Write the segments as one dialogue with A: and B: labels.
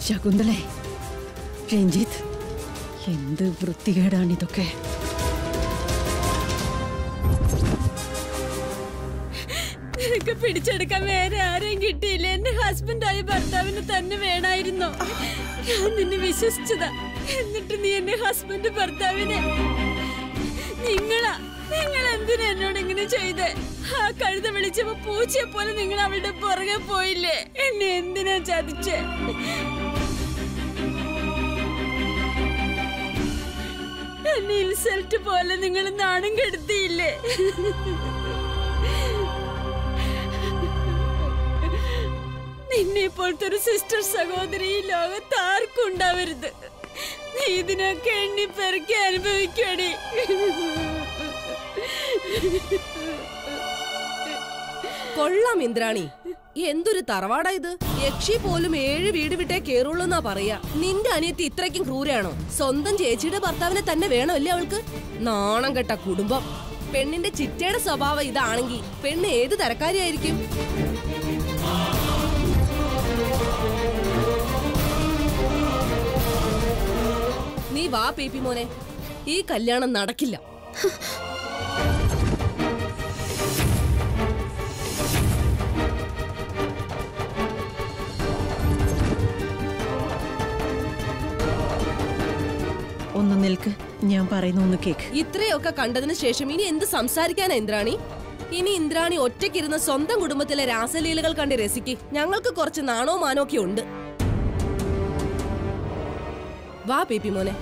A: ശകുന്തളെ രഞ്ജിത്ത് എന്ത് വൃത്തികേടാണിതൊക്കെ
B: നിനക്ക് പിടിച്ചെടുക്കാൻ വേറെ ആരെയും കിട്ടിയില്ല എന്റെ ഹസ്ബൻഡായ ഭർത്താവിന് തന്നെ വേണമായിരുന്നോ ഞാൻ നിന്നെ വിശ്വസിച്ചതാ എന്നിട്ട് നീ എന്റെ ഹസ്ബൻഡ് ഭർത്താവിനെ നിങ്ങളാ നിങ്ങൾ എന്തിനാ എന്നോട് ഇങ്ങനെ ചെയ്തേ ആ കഴുത വിളിച്ചപ്പോ പൂച്ചയെ പോലെ നിങ്ങൾ അവളുടെ പുറകെ പോയില്ലേ എന്നെ എന്തിനാ ചതിച്ചേ എന്നെ ഇൻസൾട്ട് പോലെ നിങ്ങൾ നാണം കെടുത്തിയില്ലേ നിന്നെ പോലത്തെ ഒരു സിസ്റ്റർ സഹോദരി ഈ ലോകത്ത് ആർക്കും ഉണ്ടാവരുത് നീ ഇതിനൊക്കെ എണ്ണി പെറുക്കി അനുഭവിക്കടി
C: കൊള്ളാം ഇന്ദ്രാണി എന്തൊരു തറവാടാ ഇത് യക്ഷി പോലും ഏഴ് വീട് വിട്ടേ കേറുള്ളൂ എന്നാ പറയാ നിന്റെ അനിയത്തി ഇത്രയ്ക്കും ക്രൂരാണോ സ്വന്തം ചേച്ചിയുടെ ഭർത്താവിനെ തന്നെ വേണമല്ലേ അവൾക്ക് നാണം കെട്ട കുടുംബം പെണ്ണിന്റെ ചിറ്റയുടെ സ്വഭാവം ഇതാണെങ്കിൽ പെണ്ണ് ഏത് തരക്കാരിയായിരിക്കും നീ വാ പേപ്പി മോനെ ഈ കല്യാണം നടക്കില്ല
A: ഒന്ന് നിൽക്ക് ഞാൻ പറയുന്ന ഒന്ന് കേക്ക്
C: ഇത്രയൊക്കെ കണ്ടതിന് ശേഷം ഇനി എന്ത് സംസാരിക്കാനാ ഇന്ദ്രാണി ഇനി ഇന്ദ്രാണി ഒറ്റയ്ക്കിരുന്ന് സ്വന്തം കുടുംബത്തിലെ രാസലീലകൾ കണ്ട് രസിക്ക് ഞങ്ങൾക്ക് കുറച്ച് നാണോ മാനോ ഒക്കെ ഉണ്ട് വാ പേപ്പി മോനെ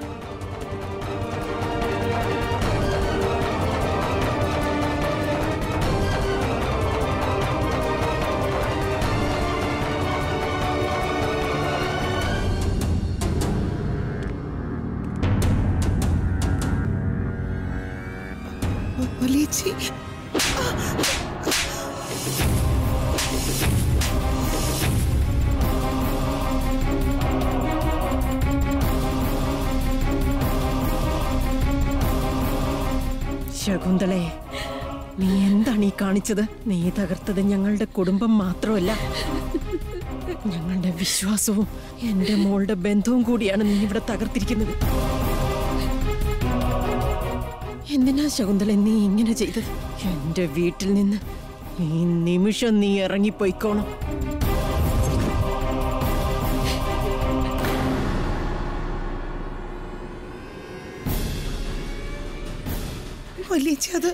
D: വലിയച്ചി
A: ശകുന്തളെ നീ എന്താണ് ഈ കാണിച്ചത് നീ തകർത്തത് ഞങ്ങളുടെ കുടുംബം മാത്രമല്ല ഞങ്ങളുടെ വിശ്വാസവും എന്റെ മോളുടെ ബന്ധവും കൂടിയാണ് നീ ഇവിടെ തകർത്തിരിക്കുന്നത് എന്തിനാ ശകുന്തളെ നീ ഇങ്ങനെ ചെയ്തത് എന്റെ വീട്ടിൽ നിന്ന് ഈ നിമിഷം നീ ഇറങ്ങിപ്പോയിക്കോണം
D: വലിയച്ചി അത്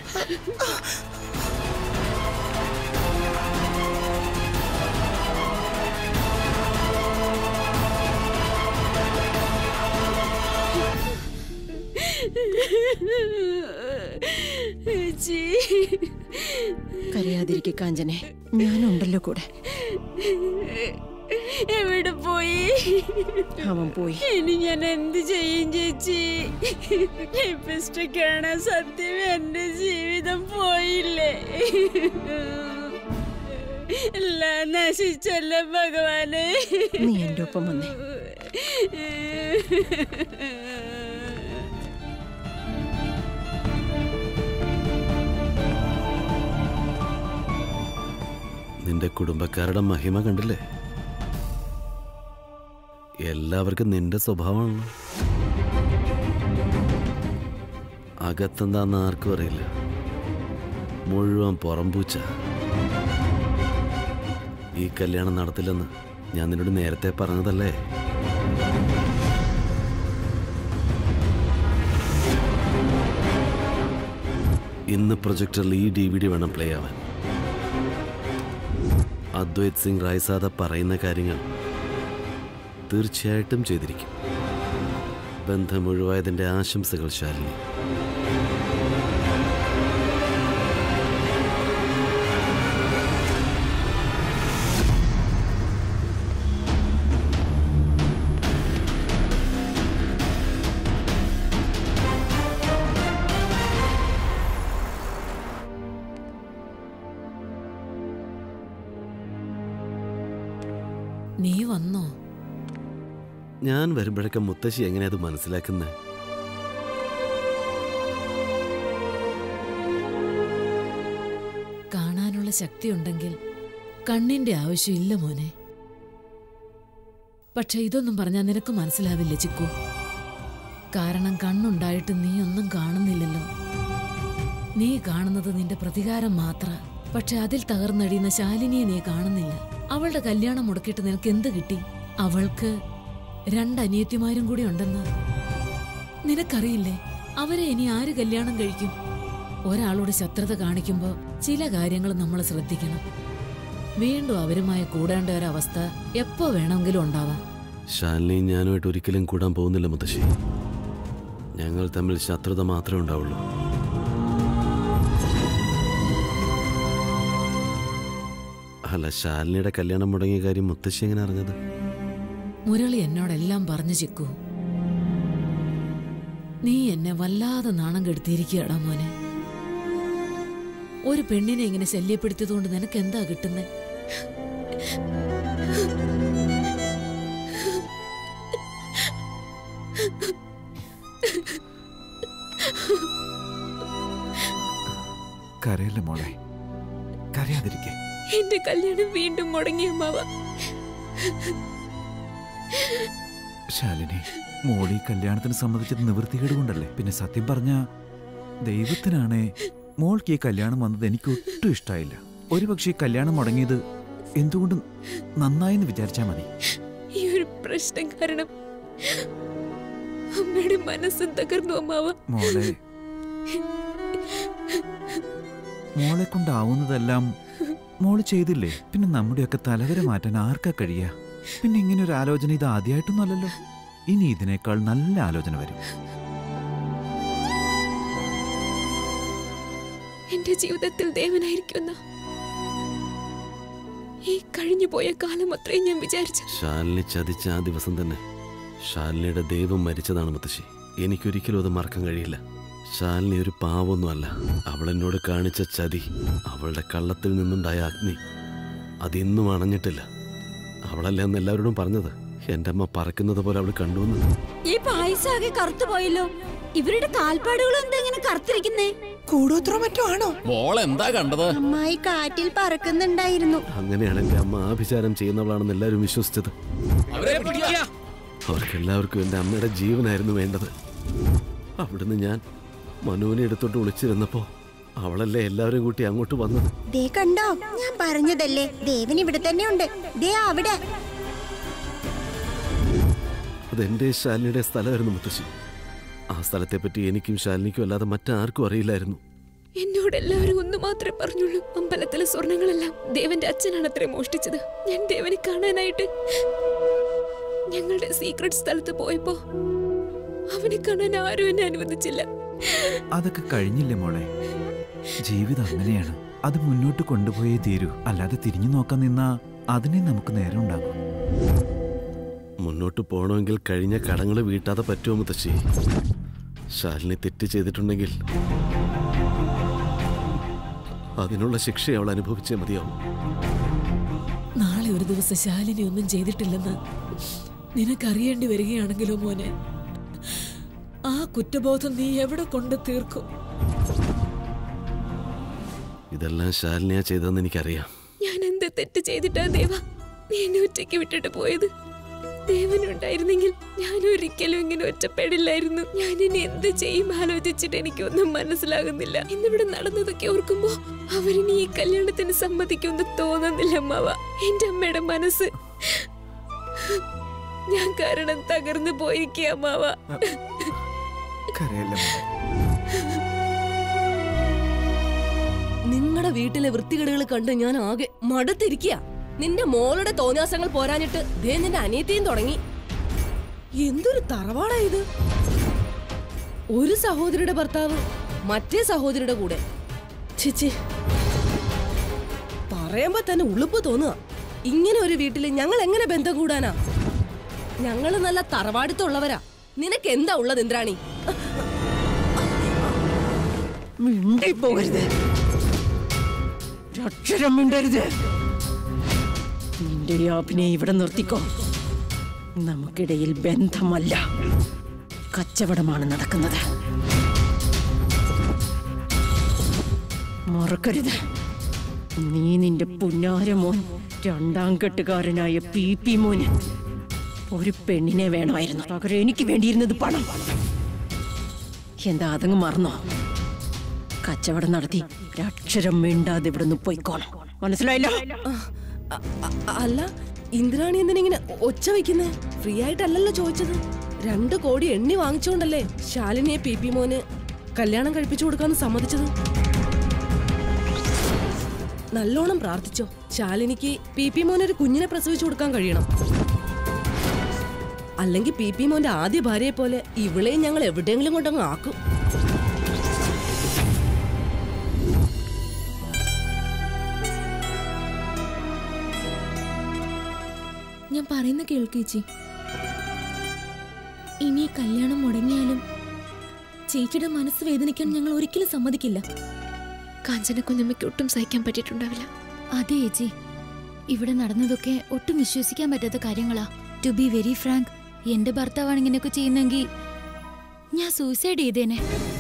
B: ചേച്ചി
A: കരയാതിരിക്കെ കാഞ്ചനെ ഞാനുണ്ടല്ലോ കൂടെ
B: എവിടെ പോയി
A: അവൻ പോയി
B: ഇനി ഞാൻ എന്ത് ചെയ്യും ചേച്ചി ലിപ്സ്റ്റിക്കാണ് സത്യം എന്റെ ജീവിതം പോയില്ലേ എല്ലാം നശിച്ചല്ല ഭഗവാനെ
A: നീ എന്റെ ഒപ്പം വന്നേ
E: നിന്റെ കുടുംബക്കാരുടെ മഹിമ കണ്ടില്ലേ എല്ലാവർക്കും നിന്റെ സ്വഭാവമാണല്ലോ അകത്തെന്താന്ന് ആർക്കും അറിയില്ല മുഴുവൻ പുറംപൂച്ച ഈ കല്യാണം നടത്തില്ലെന്ന് ഞാൻ നിന്നോട് നേരത്തെ പറഞ്ഞതല്ലേ ഇന്ന് പ്രൊജക്ടറിൽ ഈ ഡി വി ഡി വേണം പ്ലേ ആവാൻ അദ്വൈത് സിംഗ് റായ്സാദ പറയുന്ന കാര്യങ്ങൾ തീർച്ചയായിട്ടും ചെയ്തിരിക്കും ബന്ധം ഒഴിവായതിന്റെ ആശംസകൾ ശാലിനി
F: നീ വന്നോ
E: ഞാൻ വരുമ്പോഴൊക്കെ മുത്തശ്ശി എങ്ങനെയാ അത് മനസ്സിലാക്കുന്നത്
F: കാണാനുള്ള ശക്തി ഉണ്ടെങ്കിൽ കണ്ണിന്റെ ആവശ്യമില്ല മോനെ പക്ഷെ ഇതൊന്നും പറഞ്ഞാൽ നിനക്ക് മനസ്സിലാവില്ല ചിക്കു കാരണം കണ്ണുണ്ടായിട്ട് നീ ഒന്നും കാണുന്നില്ലല്ലോ നീ കാണുന്നത് നിന്റെ പ്രതികാരം മാത്ര പക്ഷെ അതിൽ തകർന്നടിയുന്ന ശാലിനിയെ നീ കാണുന്നില്ല അവളുടെ കല്യാണം മുടക്കിയിട്ട് നിനക്ക് എന്ത് കിട്ടി അവൾക്ക് രണ്ട് അനിയത്തിമാരും കൂടി ഉണ്ടെന്ന് നിനക്കറിയില്ലേ അവരെ ഇനി ആര് കല്യാണം കഴിക്കും ഒരാളോട് ശത്രുത കാണിക്കുമ്പോ ചില കാര്യങ്ങൾ നമ്മൾ ശ്രദ്ധിക്കണം വീണ്ടും അവരുമായി കൂടേണ്ട ഒരവസ്ഥ എപ്പോ വേണമെങ്കിലും ഉണ്ടാവാം
E: ശാലിനിയും ഞാനുമായിട്ട് ഒരിക്കലും കൂടാൻ പോകുന്നില്ല മുത്തശ്ശി ഞങ്ങൾ തമ്മിൽ ശത്രുത മാത്രമേ ഉണ്ടാവുള്ളൂ അല്ല ശാലിനിയുടെ കല്യാണം മുടങ്ങിയ കാര്യം മുത്തശ്ശി എങ്ങനെ അറിഞ്ഞത്
F: മുരളി എന്നോടെല്ലാം പറഞ്ഞു ചിക്കു നീ എന്നെ വല്ലാതെ നാണം കെടുത്തിയിരിക്കുകയാടാ മോനെ ഒരു പെണ്ണിനെ ഇങ്ങനെ ശല്യപ്പെടുത്തിയതുകൊണ്ട് നിനക്ക് എന്താ കിട്ടുന്നത്
G: കരയല്ല മോളെ കരയാതിരിക്കെ
B: എന്റെ കല്യാണം വീണ്ടും മുടങ്ങി അമ്മാവ
G: ശാലിനി മോളി കല്യാണത്തിന് സമ്മതിച്ചത് നിവൃത്തികേട് കൊണ്ടല്ലേ പിന്നെ സത്യം പറഞ്ഞ ദൈവത്തിനാണ് മോൾക്ക് ഈ കല്യാണം വന്നത് എനിക്ക് ഒട്ടും ഇഷ്ടമായില്ല ഒരുപക്ഷെ ഈ കല്യാണം മുടങ്ങിയത് എന്തുകൊണ്ടും നന്നായെന്ന് വിചാരിച്ചാൽ മതി
B: ഈ ഒരു പ്രശ്നം കാരണം അമ്മയുടെ മനസ്സും തകർന്നു അമ്മാവ
G: മോളെ മോളെ കൊണ്ടാവുന്നതെല്ലാം മോള് ചെയ്തില്ലേ പിന്നെ നമ്മുടെയൊക്കെ തലവര മാറ്റാൻ ആർക്കാ കഴിയാ പിന്നെ ഇങ്ങനെ ഒരു ആലോചന ഇത് ആദ്യമായിട്ടൊന്നും അല്ലല്ലോ ഇനി ഇതിനേക്കാൾ നല്ല ആലോചന വരും
B: എന്റെ ജീവിതത്തിൽ ദേവനായിരിക്കുന്ന ഈ കഴിഞ്ഞു പോയ കാലം അത്രയും ഞാൻ വിചാരിച്ചു
E: ശാലിനി ചതിച്ച ആ ദിവസം തന്നെ ശാലിനിയുടെ ദൈവം മരിച്ചതാണ് മുത്തശ്ശി എനിക്കൊരിക്കലും അത് മറക്കാൻ കഴിയില്ല ശാലിനി ഒരു പാവൊന്നുമല്ല അവൾ എന്നോട് കാണിച്ച ചതി അവളുടെ കള്ളത്തിൽ നിന്നുണ്ടായ അഗ്നി അതിന്നും അണഞ്ഞിട്ടില്ല അവളല്ലേ അന്ന് എല്ലാവരോടും പറഞ്ഞത് എൻ്റെ അമ്മ പറക്കുന്നത് പോലെ അവൾ കണ്ടുവന്ന്
B: ഈ പായസാകെ കറുത്തു പോയല്ലോ ഇവരുടെ കാൽപ്പാടുകൾ എന്താ ഇങ്ങനെ കറുത്തിരിക്കുന്നേ
D: കൂടോത്രോ മറ്റോ ആണോ
H: മോൾ എന്താ കണ്ടത്
I: അമ്മായി കാറ്റിൽ പറക്കുന്നുണ്ടായിരുന്നു
E: അങ്ങനെയാണ് എൻ്റെ അമ്മ ആഭിചാരം ചെയ്യുന്നവളാണെന്ന് എല്ലാവരും വിശ്വസിച്ചത്
H: അവരെ പിടിക്കുക
E: അവർക്കെല്ലാവർക്കും എൻ്റെ അമ്മയുടെ ജീവനായിരുന്നു വേണ്ടത് അവിടുന്ന് ഞാൻ മനുവിനെ എടുത്തോട്ട് വിളിച്ചിരുന്നപ്പോ അവളല്ലേ എല്ലാവരും കൂട്ടി അങ്ങോട്ട് വന്നത്
I: ദേ കണ്ടോ ഞാൻ പറഞ്ഞതല്ലേ ദേവൻ ഇവിടെ തന്നെ ഉണ്ട് ദേ അവിടെ
E: അതെന്റെ ശാലിനിയുടെ സ്ഥലമായിരുന്നു മുത്തശ്ശി ആ സ്ഥലത്തെപ്പറ്റി എനിക്കും ശാലിനിക്കും അല്ലാതെ മറ്റാർക്കും അറിയില്ലായിരുന്നു
B: എന്നോട് എല്ലാവരും ഒന്ന് മാത്രമേ പറഞ്ഞുള്ളൂ അമ്പലത്തിലെ സ്വർണങ്ങളെല്ലാം ദേവന്റെ അച്ഛനാണ് അത്ര മോഷ്ടിച്ചത് ഞാൻ ദേവനെ കാണാനായിട്ട് ഞങ്ങളുടെ സീക്രട്ട് സ്ഥലത്ത് പോയപ്പോ അവനെ കാണാൻ ആരും എന്നെ അനുവദിച്ചില്ല
G: അതൊക്കെ കഴിഞ്ഞില്ലേ മോളെ ജീവിതം അങ്ങനെയാണ് അത് മുന്നോട്ട് കൊണ്ടുപോയേ തീരൂ അല്ലാതെ തിരിഞ്ഞു നോക്കാൻ നിന്നാ അതിനെ നമുക്ക് നേരം ഉണ്ടാകും
E: മുന്നോട്ട് പോകണമെങ്കിൽ കഴിഞ്ഞ കടങ്ങൾ വീട്ടാതെ പറ്റുമോ മുത്തശ്ശി ശാലിനി തെറ്റ് ചെയ്തിട്ടുണ്ടെങ്കിൽ അതിനുള്ള ശിക്ഷ അവൾ അനുഭവിച്ചേ മതിയാവും
F: നാളെ ഒരു ദിവസം ശാലിനി ഒന്നും ചെയ്തിട്ടില്ലെന്ന് നിനക്കറിയേണ്ടി വരികയാണെങ്കിലോ മോനെ ആ കുറ്റബോധം നീ എവിടെ കൊണ്ട് തീർക്കും
E: ഇതെല്ലാം ശാലിനിയാ ചെയ്തതെന്ന് എനിക്കറിയാം
B: ഞാൻ എന്ത് തെറ്റ് ചെയ്തിട്ടാ ദേവ നീ എന്നെ ഒറ്റയ്ക്ക് വിട്ടിട്ട് പോയത് ദേവനുണ്ടായിരുന്നെങ്കിൽ ഞാൻ ഒരിക്കലും ഇങ്ങനെ ഒറ്റപ്പെടില്ലായിരുന്നു ഞാൻ ഇനി എന്ത് ചെയ്യും ആലോചിച്ചിട്ട് എനിക്കൊന്നും മനസ്സിലാകുന്നില്ല ഇന്നിവിടെ നടന്നതൊക്കെ ഓർക്കുമ്പോ അവരിനി ഈ കല്യാണത്തിന് സമ്മതിക്കുമെന്ന് തോന്നുന്നില്ല അമ്മാവ എന്റെ അമ്മയുടെ മനസ്സ് ഞാൻ കാരണം തകർന്നു പോയിരിക്കുക അമ്മാവ
G: കരയല്ല മോളെ
C: നിങ്ങളുടെ വീട്ടിലെ വൃത്തികേടുകൾ കണ്ട് ഞാൻ ആകെ മടുത്തിരിക്കുക നിന്റെ മോളുടെ തോന്നിയാസങ്ങൾ പോരാഞ്ഞിട്ട് ദേ നിന്റെ അനിയത്തിയും തുടങ്ങി എന്തൊരു തറവാടാ ഇത് ഒരു സഹോദരിയുടെ ഭർത്താവ് മറ്റേ സഹോദരിയുടെ കൂടെ ചിച്ചി പറയുമ്പോ തന്നെ ഉളുപ്പ് തോന്നുക ഇങ്ങനെ ഒരു വീട്ടില് ഞങ്ങൾ എങ്ങനെ ബന്ധം കൂടാനാ ഞങ്ങള് നല്ല തറവാടിത്തമുള്ളവരാ നിനക്ക് എന്താ ഉള്ളത് ഇന്ദ്രാണി
A: മിണ്ടിപ്പോകരുത് ഒരക്ഷരം മിണ്ടരുത് നിന്റെ ഈ അഭിനയം ഇവിടെ നിർത്തിക്കോ നമുക്കിടയിൽ ബന്ധമല്ല കച്ചവടമാണ് നടക്കുന്നത് മറക്കരുത് നീ നിന്റെ പുന്നാര മോൻ രണ്ടാം കെട്ടുകാരനായ പി പി മോന് ഒരു പെണ്ണിനെ വേണമായിരുന്നു പകരം എനിക്ക് വേണ്ടിയിരുന്നത് പണം എന്താ അതങ്ങ് മറന്നോ കച്ചവടം നടത്തി ഒരക്ഷരം മിണ്ടാതെ ഇവിടുന്ന് പോയിക്കോണം മനസ്സിലായില്ലോ
C: അ- അ- അല്ല ഇന്ദ്രാണി എന്തിനിങ്ങനെ ഒച്ച വെക്കുന്നേ ഫ്രീ ആയിട്ടല്ലല്ലോ ചോദിച്ചത് രണ്ട് കോടി എണ്ണി വാങ്ങിച്ചോണ്ടല്ലേ ശാലിനിയെ പി പി മോന് കല്യാണം കഴിപ്പിച്ചു കൊടുക്കാന്ന് സമ്മതിച്ചത് നല്ലോണം പ്രാർത്ഥിച്ചോ ശാലിനിക്ക് പി പി മോന് ഒരു കുഞ്ഞിനെ പ്രസവിച്ചു കൊടുക്കാൻ കഴിയണം അല്ലെങ്കിൽ പി പി മോന്റെ ആദ്യ ഭാര്യയെ പോലെ ഇവളെയും ഞങ്ങൾ എവിടെയെങ്കിലും കൊണ്ടങ്ങ് ആക്കും
J: ഞാൻ പറയുന്ന കേൾക്കേച്ചി ഇനി ഈ കല്യാണം മുടങ്ങിയാലും ചേച്ചിയുടെ മനസ്സ് വേദനിക്കാൻ ഞങ്ങൾ ഒരിക്കലും സമ്മതിക്കില്ല
K: കാഞ്ചന കുഞ്ഞമ്മയ്ക്ക് ഒട്ടും സഹിക്കാൻ പറ്റിയിട്ടുണ്ടാവില്ല
J: അതെ ചേച്ചി ഇവിടെ നടന്നതൊക്കെ ഒട്ടും വിശ്വസിക്കാൻ പറ്റാത്ത കാര്യങ്ങളാ ടു ബി വെരി ഫ്രാങ്ക് എന്റെ ഭർത്താവാണ് ഇങ്ങനെയൊക്കെ ചെയ്യുന്നെങ്കിൽ ഞാൻ സൂസൈഡ് ചെയ്തേനെ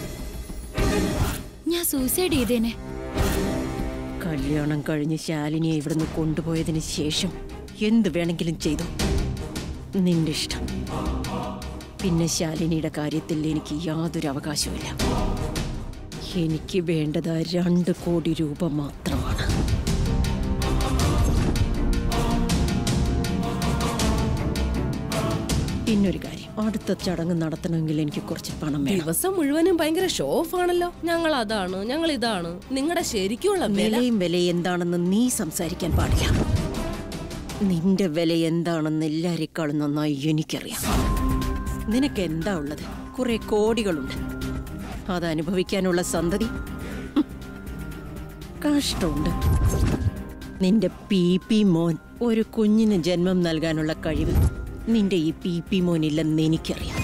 J: ഞാൻ സൂസൈഡ് ചെയ്തേനെ
A: കല്യാണം കഴിഞ്ഞ് ശാലിനിയെ ഇവിടുന്ന് കൊണ്ടുപോയതിന് ശേഷം എന്ത് വേണമെങ്കിലും ചെയ്തു നിന്റെ ഇഷ്ടം പിന്നെ ശാലിനിയുടെ കാര്യത്തിൽ എനിക്ക് യാതൊരു അവകാശവുമില്ല എനിക്ക് വേണ്ടത് ആ രണ്ട് കോടി രൂപ മാത്രമാണ് പിന്നൊരു കാര്യം അടുത്ത ചടങ്ങ് നടത്തണമെങ്കിൽ എനിക്ക് കുറച്ച് പണം വേണം
C: ദിവസം മുഴുവനും ഭയങ്കര ഷോ ഓഫ് ആണല്ലോ ഞങ്ങൾ അതാണ് ഞങ്ങൾ ഇതാണ് നിങ്ങളുടെ ശരിക്കുള്ള വില
A: വിലയും വില എന്താണെന്ന് നീ സംസാരിക്കാൻ പാടില്ല നിന്റെ വില എന്താണെന്ന് എല്ലാരെക്കാളും നന്നായി എനിക്കറിയാം നിനക്ക് എന്താ ഉള്ളത് കുറെ കോടികളുണ്ട് അത് അനുഭവിക്കാനുള്ള സന്തതി ഹും, കഷ്ടമുണ്ട് നിന്റെ പി പി മോൻ ഒരു കുഞ്ഞിന് ജന്മം നൽകാനുള്ള കഴിവ് നിന്റെ ഈ പി പി മോനില്ലെന്ന് എനിക്കറിയാം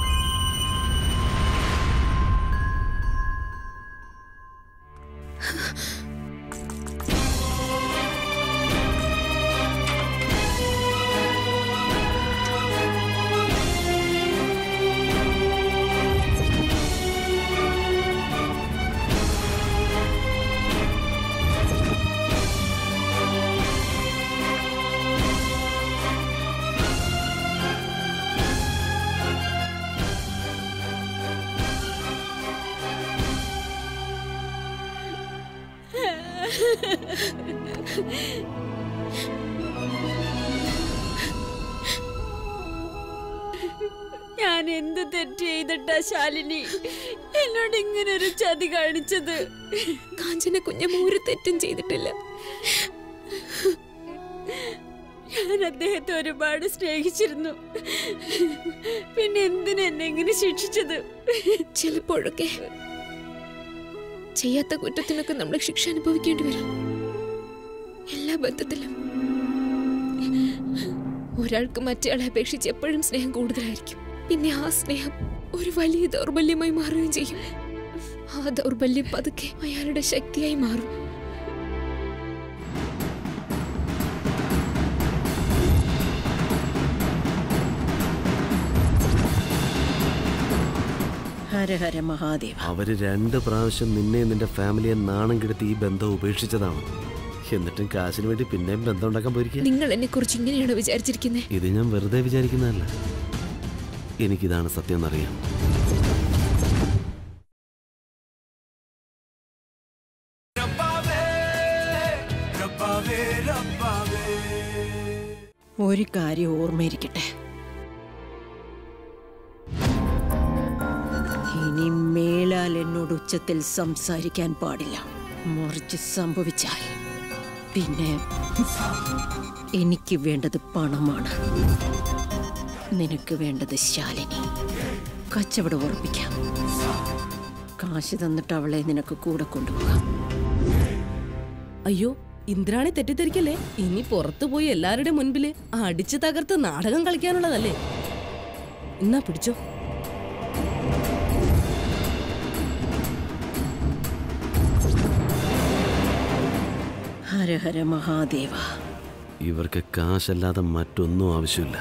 B: ഞാൻ എന്ത് തെറ്റ് ചെയ്തിട്ടാ ശാലിനി എന്നോട് ഇങ്ങനെ ഒരു ചതി കാണിച്ചത്
K: കാഞ്ചന കുഞ്ഞമ്മ ഒരു തെറ്റും ചെയ്തിട്ടില്ല
B: ഞാൻ അദ്ദേഹത്തെ ഒരുപാട് സ്നേഹിച്ചിരുന്നു പിന്നെ എന്തിനാ എന്നെ ഇങ്ങനെ ശിക്ഷിച്ചത്
K: ചിലപ്പോഴൊക്കെ ചെയ്യാത്ത കുറ്റത്തിനൊക്കെ നമ്മൾ ശിക്ഷ അനുഭവിക്കേണ്ടി വരും എല്ലാ ബന്ധത്തിലും ഒരാൾക്ക് മറ്റേയാളെ അപേക്ഷിച്ച് എപ്പോഴും സ്നേഹം കൂടുതലായിരിക്കും പിന്നെ ആ സ്നേഹം ഒരു വലിയ ദൗർബല്യമായി മാറുകയും ചെയ്യും ആ ദൗർബല്യം പതുക്കെ അയാളുടെ ശക്തിയായി മാറും
A: ഹര ഹര മഹാദേവ
E: അവര് രണ്ട് പ്രാവശ്യം നിന്നെ നിന്റെ ഫാമിലിയെ നാണം കെടുത്തി ഈ ബന്ധം ഉപേക്ഷിച്ചതാണ് എന്നിട്ടും കാശിന് വേണ്ടി പിന്നെയും ബന്ധം ഉണ്ടാക്കാൻ പോയിരിക്കുക
K: നിങ്ങൾ എന്നെ കുറിച്ച് ഇങ്ങനെയാണോ വിചാരിച്ചിരിക്കുന്നത്
E: ഇത് ഞാൻ വെറുതെ വിചാരിക്കുന്നതല്ല എനിക്കിതാണ് സത്യം എന്നറിയാം
A: ഒരു കാര്യം ഓർമ്മയിരിക്കട്ടെ ഇനി മേലാൽ എന്നോട് ഉച്ചത്തിൽ സംസാരിക്കാൻ പാടില്ല മറിച്ച് സംഭവിച്ചാൽ പിന്നെ എനിക്ക് വേണ്ടത് പണമാണ് നിനക്ക് വേണ്ടത് ശാലിനി കച്ചവടം ഉറപ്പിക്കാം കാശ് തന്നിട്ട് അവളെ നിനക്ക് കൂടെ കൊണ്ടുപോകാം
C: അയ്യോ ഇന്ദ്രാണി തെറ്റിദ്ധരിക്കല്ലേ ഇനി പുറത്തു പോയി എല്ലാവരുടെ മുൻപില് അടിച്ചു തകർത്ത് നാടകം കളിക്കാനുള്ളതല്ലേ എന്നാ പിടിച്ചോ
A: ഹര ഹര മഹാദേവ
E: ഇവർക്ക് കാശല്ലാതെ മറ്റൊന്നും ആവശ്യമില്ല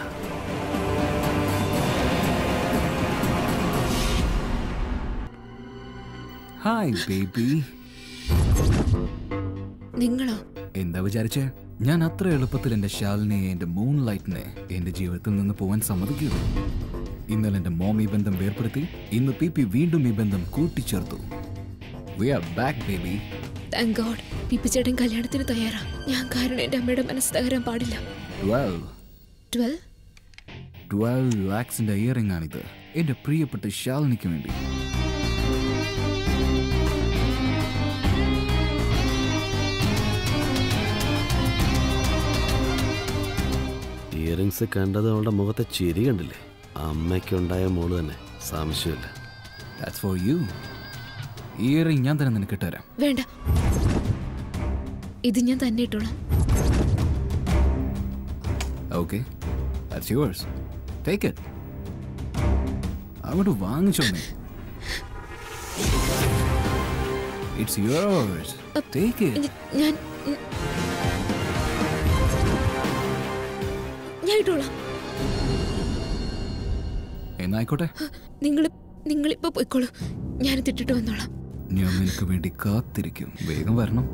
L: ഹായ് ബേബി
K: നിങ്ങളോ
L: എന്താ വിചാരിച്ചേ ഞാൻ അത്ര എളുപ്പത്തിൽ എൻ്റെ ഷാലിനെ എൻ്റെ മൂൺ ലൈറ്റിനെ എൻ്റെ ജീവിതത്തിൽ നിന്ന് പോകാൻ സമ്മതിക്കുകയുള്ളൂ ഇന്നലെ എൻ്റെ മോം ഈ ബന്ധം വേർപ്പെടുത്തി ഇന്ന് പി പി വീണ്ടും ഈ ബന്ധം കൂട്ടിച്ചേർത്തു we are back baby
K: thank God പിപ്പിച്ചേട്ടൻ കല്യാണത്തിന് തയ്യാറാ ഞാൻ കാരണം എൻ്റെ അമ്മയുടെ മനസ്സ് തകരാൻ പാടില്ല
L: ട്വൽവ്
K: ട്വൽ
L: ട്വൽവ് ലാക്സിൻ്റെ ഇയറിംഗ് ആണിത് എൻ്റെ പ്രിയപ്പെട്ട ഷാലിനിക്ക് വേണ്ടി
E: ഇയറിങ്സ് കണ്ടത് അവളുടെ മുഖത്തെ ചിരി കണ്ടില്ലേ അമ്മയ്ക്കുണ്ടായ മോള് തന്നെ സംശയമില്ല
L: ദാറ്റ്സ് ഫോർ യു ഇയറിംഗ് ഞാൻ തന്നെ നിനക്ക് ഇട്ടുതരാം
K: വേണ്ട ഇത് ഞാൻ തന്നെ ഇട്ടോളാം
L: okay that's yours take it അങ്ങോട്ട് വാങ്ങിച്ചോന്നേ ഇറ്റ്സ് യുവേഴ്സ് ടേക്ക് ഇറ്റ്
K: ഞാൻ ഉം. ഞാൻ ഇട്ടോളാം
L: എന്നായിക്കോട്ടെ
K: നിങ്ങൾ നിങ്ങളിപ്പോ പോയിക്കോളൂ ഞാനിത് ഇട്ടിട്ട് വന്നോളാം
L: ഞാൻ നിനക്ക് വേണ്ടി കാത്തിരിക്കും വേഗം വരണം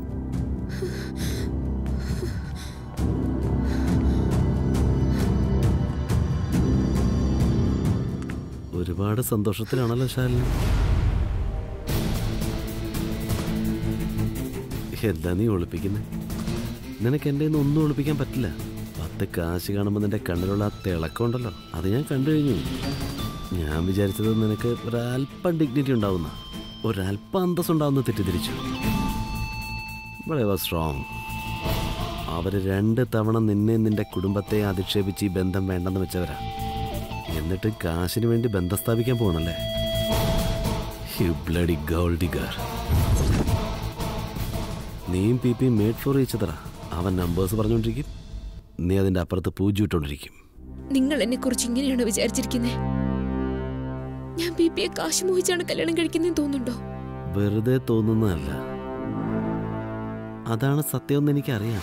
E: ഒരുപാട് സന്തോഷത്തിലാണല്ലോ ശാലിനി എന്താ നീ ഒളിപ്പിക്കുന്നത് നിനക്ക് എൻ്റെ നിന്ന് ഒന്നും ഒളിപ്പിക്കാൻ പറ്റില്ല പത്ത് കാശ് കാണുമ്പോൾ നിന്റെ കണ്ണിലുള്ള ആ തിളക്കം ഉണ്ടല്ലോ അത് ഞാൻ കണ്ടു കഴിഞ്ഞു ഞാൻ വിചാരിച്ചത് നിനക്ക് ഒരല്പം ഡിഗ്നിറ്റി ഉണ്ടാവുന്ന ഒരല്പം അന്തസ് ഉണ്ടാവുന്ന തെറ്റിദ്ധരിച്ചു സ്ട്രോങ് അവർ രണ്ട് തവണ നിന്നെ നിന്റെ കുടുംബത്തെ അധിക്ഷേപിച്ച് ഈ ബന്ധം വേണ്ടെന്ന് വെച്ചവരാ എന്നിട്ട് കാശിന് വേണ്ടി ബന്ധം സ്ഥാപിക്കാൻ പോകണല്ലേ യു ബ്ലഡി ഗോൾഡിഗർ നീയും പി പി മേഡ് ഫോർ ഈച്ചതറ അവൻ നമ്പേഴ്സ് പറഞ്ഞുകൊണ്ടിരിക്കും നീ അതിൻ്റെ അപ്പുറത്ത് പൂജ ഇട്ടുകൊണ്ടിരിക്കും
K: നിങ്ങൾ എന്നെ കുറിച്ച് ഇങ്ങനെയാണോ വിചാരിച്ചിരിക്കുന്നത് ഞാൻ ബി പിയെ കാശ് മോഹിച്ചാണ് കല്യാണം കഴിക്കുന്നതെന്ന് തോന്നുന്നുണ്ടോ
E: വെറുതെ തോന്നുന്നതല്ല അതാണ് സത്യമെന്ന് എനിക്കറിയാം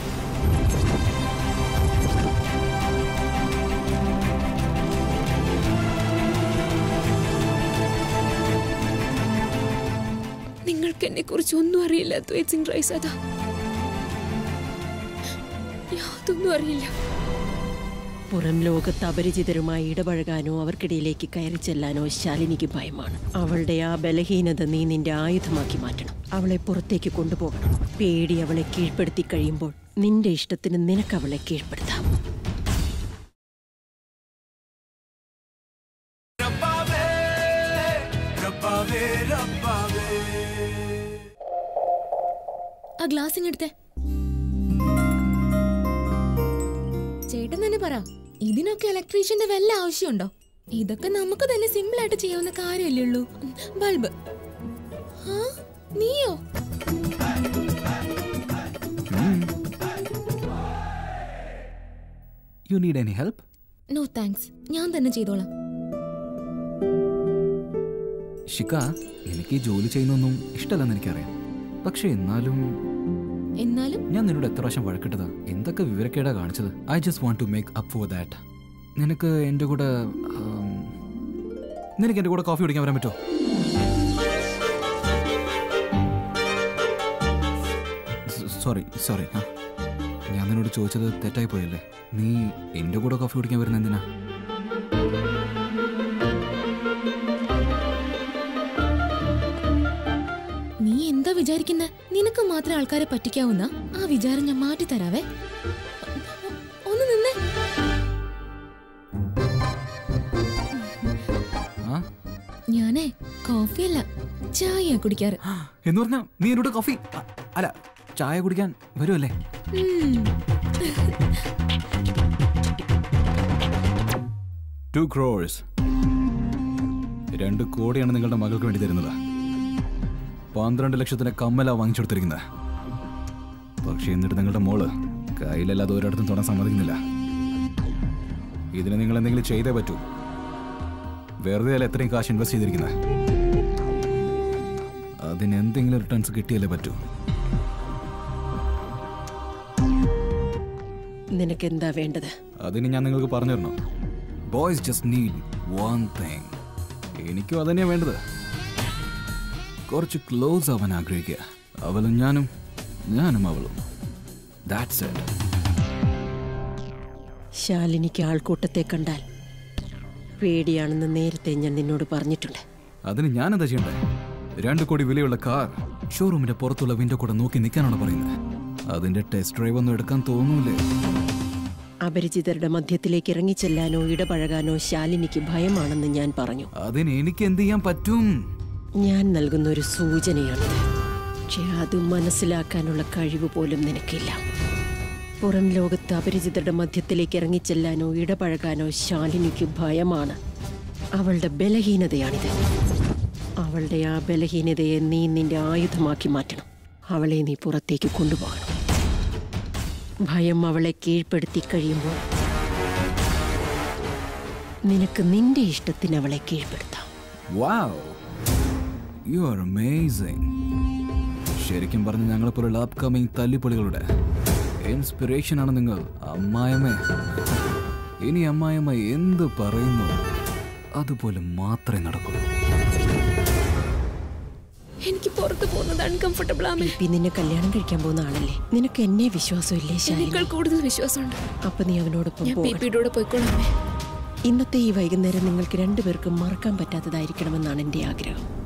K: നിങ്ങൾക്ക് എന്നെ കുറിച്ച് ഒന്നും അറിയില്ല ദ്വൈത് സിംഗ് റൈസ് അതാ യാതൊന്നും അറിയില്ല
A: പുറം ലോകത്ത് അപരിചിതരുമായി ഇടപഴകാനോ അവർക്കിടയിലേക്ക് കയറി ചെല്ലാനോ ശാലിനിക്ക് ഭയമാണ് അവളുടെ ആ ബലഹീനത നീ നിന്റെ ആയുധമാക്കി മാറ്റണം അവളെ പുറത്തേക്ക് കൊണ്ടുപോകണം പേടി അവളെ കീഴ്പ്പെടുത്തി കഴിയുമ്പോൾ നിന്റെ ഇഷ്ടത്തിന് നിനക്ക് അവളെ കീഴ്പ്പെടുത്താം
J: ആ ഗ്ലാസ് ഇങ്ങെടുത്തേ ചേട്ടൻ തന്നെ പറ ഇതിനൊക്കെ ഇലക്ട്രീഷ്യന്റെ വല്ല ആവശ്യമുണ്ടോ ഇതൊക്കെ നമുക്ക് തന്നെ സിമ്പിൾ ആയിട്ട് ചെയ്യാവുന്ന കാര്യമല്ലേ ഉള്ളൂ ബൾബ് ആ നീയോ
L: you need any help
J: no thanks ഞാൻ തന്നെ ചെയ്തോളാം
L: ഷിക്ക എനിക്ക് ഈ ജോലി ചെയ്യുന്നൊന്നും ഇഷ്ടമല്ലെന്ന് എനിക്കറിയാം പക്ഷെ എന്നാലും
J: എന്നാലും
L: ഞാൻ നിന്നോട് എത്ര പ്രാവശ്യം വഴക്കിട്ടതാ എന്തൊക്കെ വിവരക്കേടാ കാണിച്ചത് I just want to make up for that നിനക്ക് എൻ്റെ കൂടെ ആം, നിനക്ക് എൻ്റെ കൂടെ കോഫി കുടിക്കാൻ വരാൻ പറ്റുമോ സോറി സോറി ആ ഞാൻ നിന്നോട് ചോദിച്ചത് തെറ്റായി പോയല്ലേ നീ എൻ്റെ കൂടെ കോഫി കുടിക്കാൻ വരുന്ന എന്തിനാ
J: നീ എന്താ വിചാരിക്കുന്നത് നിനക്ക് മാത്രം ആൾക്കാരെ പറ്റിക്കാവുന്ന ആ വിചാരം ഞാൻ മാറ്റി തരാവേ ഒന്ന് നിന്നേ
L: ആ
J: ഞാനേ കോഫിയല്ല ചായ കുടിക്കാറ്
L: എന്ന് പറഞ്ഞാ നീ എന്നോട് കോഫി അ- അല്ല ചായ കുടിക്കാൻ വരുമല്ലേ
J: ഉം.
L: ടു ക്രോഴ്സ് രണ്ട് കോടിയാണ് നിങ്ങളുടെ മകൾക്ക് വേണ്ടി തരുന്നത് പന്ത്രണ്ട് ലക്ഷത്തിന് കമ്മല വാങ്ങിച്ചു കൊടുത്തിരിക്കുന്നത് പക്ഷെ എന്നിട്ട് നിങ്ങളുടെ മോള് കയ്യിലല്ലാതെ ഒരിടത്തും തൊടാൻ സമ്മതിക്കുന്നില്ല ഇതിന് നിങ്ങൾ എന്തെങ്കിലും ചെയ്തേ പറ്റൂ വെറുതെ അല്ല എത്രയും കാശ് ഇൻവെസ്റ്റ് ചെയ്തിരിക്കുന്നത് അതിന് എന്തെങ്കിലും റിട്ടേൺസ് കിട്ടിയല്ലേ പറ്റൂ
A: നിനക്ക് എന്താ വേണ്ടത്
L: അതിന് ഞാൻ നിങ്ങൾക്ക് പറഞ്ഞു തരണോ boys just need one thing എനിക്കും അതന്നെയാ വേണ്ടത് കുറച്ച് ക്ലോസ് ആവാൻ ആഗ്രഹിക്കുക അവളും ഞാനും ഞാനും അവളും ദാറ്റ്സ് ഇറ്റ്
A: ശാലിനിക്ക് ആൾക്കൂട്ടത്തെ കണ്ടാൽ പേടിയാണെന്ന് നേരത്തെ ഞാൻ നിന്നോട് പറഞ്ഞിട്ടുണ്ട്
L: അതിന് ഞാൻ എന്താ ചെയ്യണ്ടേ രണ്ട് കോടി വിലയുള്ള കാർ ഷോറൂമിന്റെ പുറത്തുള്ള വിൻഡോ കൂടെ നോക്കി നിൽക്കാനാണ് പറയുന്നത് അതിന്റെ ടെസ്റ്റ് ഡ്രൈവ് ഒന്നും എടുക്കാൻ തോന്നൂലേ
A: അപരിചിതരുടെ മധ്യത്തിലേക്ക് ഇറങ്ങിച്ചെല്ലാനോ ഇടപഴകാനോ ശാലിനിക്ക് ഭയമാണെന്ന് ഞാൻ പറഞ്ഞു
L: അതിന് എനിക്ക് എന്ത് ചെയ്യാൻ പറ്റും
A: ഞാൻ നൽകുന്ന ഒരു സൂചനയാണിത് പക്ഷെ അത് മനസ്സിലാക്കാനുള്ള കഴിവ് പോലും നിനക്കില്ല പുറം ലോകത്ത് അപരിചിതരുടെ മധ്യത്തിലേക്ക് ഇറങ്ങിച്ചെല്ലാനോ ഇടപഴകാനോ ശാലിനിക്ക് ഭയമാണ് അവളുടെ ബലഹീനതയാണിത് അവളുടെ ആ ബലഹീനതയെ നീ നിന്റെ ആയുധമാക്കി മാറ്റണം അവളെ നീ പുറത്തേക്ക് കൊണ്ടുപോകണം ഭയം അവളെ കീഴ്പ്പെടുത്തി കഴിയുമ്പോൾ നിനക്ക് നിന്റെ ഇഷ്ടത്തിന് അവളെ കീഴ്പ്പെടുത്താം
L: വാവ് യു ആർ അമേസിംഗ് ശരിക്കും പറഞ്ഞ ഞങ്ങളെ പോലുള്ള അപ്കമിങ് തല്ലിപ്പൊളികളുടെ ഇൻസ്പിറേഷൻ ആണ് നിങ്ങൾ അമ്മായമ്മ ഇനി അമ്മായമ്മ എന്ത് പറയുന്നു അതുപോലെ മാത്രമേ നടക്കൂ
K: എനിക്ക് പുറത്തു പോകുന്നത് അൺകംഫർട്ടബിൾ ആമേ
A: പി നിന്നെ കല്യാണം കഴിക്കാൻ പോകുന്ന ആളല്ലേ നിനക്ക് എന്നെ വിശ്വാസമില്ലേ ശാലിനി
K: എന്നേക്കാൾ കൂടുതൽ വിശ്വാസമുണ്ട്
A: അപ്പൊ നീ അവനോടൊപ്പം
K: ഞാൻ പി
A: പോകണം.
K: പിയുടെ കൂടെ പോയിക്കോളാമേ
A: ഇന്നത്തെ ഈ വൈകുന്നേരം നിങ്ങൾക്ക് രണ്ടുപേർക്കും മറക്കാൻ പറ്റാത്തതായിരിക്കണമെന്നാണ് എൻ്റെ ആഗ്രഹം